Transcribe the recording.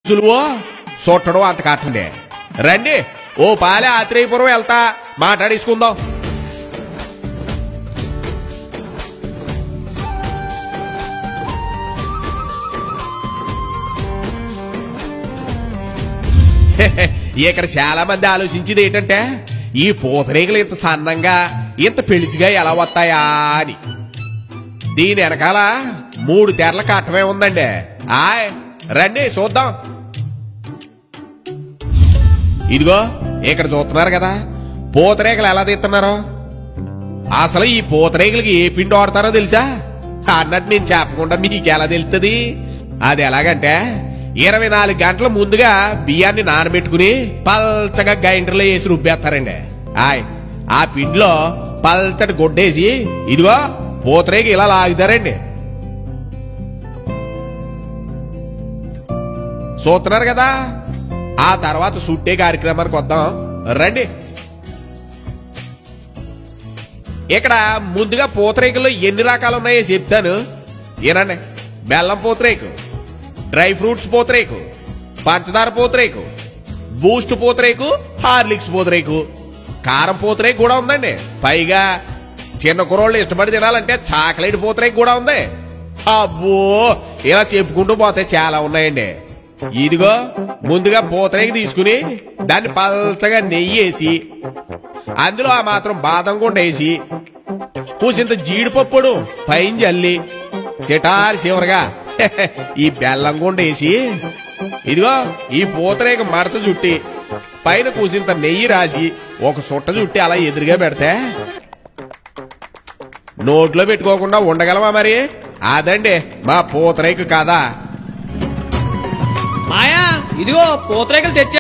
సులువో చుట్టడం అంత కట్టండి రండి ఓ పాలే ఆత్రేయపురం వెళ్తా మాట్లాడేసుకుందాం ఇక్కడ చాలా మంది ఆలోచించేది ఏంటంటే ఈ పూతరేకులు ఇంత సన్నంగా ఇంత పెళిసిగా ఎలా వస్తాయా అని దీని వెనకాల మూడు తెరల కట్టమే ఉందండి ఆయ్ రండి చూద్దాం ఇదిగో ఇక్కడ చూస్తున్నారు కదా పూతరేకలు ఎలా తీస్తున్నారు అసలు ఈ పూతరేకులకి ఏ పిండి వాడతారో తెలుసా అన్నట్టు నేను చెప్పకుండా మీకు ఎలా తెలుస్తుంది అది ఎలాగంటే ఇరవై నాలుగు గంటల ముందుగా బియ్యాన్ని నానబెట్టుకుని పల్చగా గ్రైండర్లో వేసి రుబ్బేస్తారండి ఆయ్ ఆ పిండిలో పల్చటి గుడ్డేసి ఇదిగో పూతరేకి ఇలా లాగుతారండి చూస్తున్నారు కదా ఆ తర్వాత సుట్టే కార్యక్రమానికి వద్దాం రండి ఇక్కడ ముందుగా పూతరేకుల్లో ఎన్ని రకాలు ఉన్నాయో చెప్తాను ఏనండి బెల్లం పూతరేకు డ్రై ఫ్రూట్స్ పూతరేకు పంచదార పూతరేకు బూస్ట్ పూతరేకు హార్లిక్స్ పూతరేకు కారం పూతరేకు కూడా ఉందండి పైగా చిన్న కుర్రోళ్ళు ఇష్టపడి తినాలంటే చాక్లెట్ పూతరేకు కూడా ఉంది అబ్బో ఇలా చెప్పుకుంటూ పోతే చాలా ఉన్నాయండి ఇదిగో ముందుగా పూతరేకు తీసుకుని దాన్ని పల్చగా నెయ్యి వేసి అందులో ఆ మాత్రం బాదం గుండ వేసి కూసింత జీడిపప్పుడు పైన జల్లి సిటార్ చివరగా ఈ బెల్లం గుండ వేసి ఇదిగో ఈ పూతరేక మడత చుట్టి పైన కూసింత నెయ్యి రాసి ఒక సుట్ట చుట్టి అలా ఎదురుగా పెడితే నోట్లో పెట్టుకోకుండా ఉండగలమా మరి అదండి మా పూతరేకు కాదా మాయా ఇదిగో పూతరేకలు తెచ్చా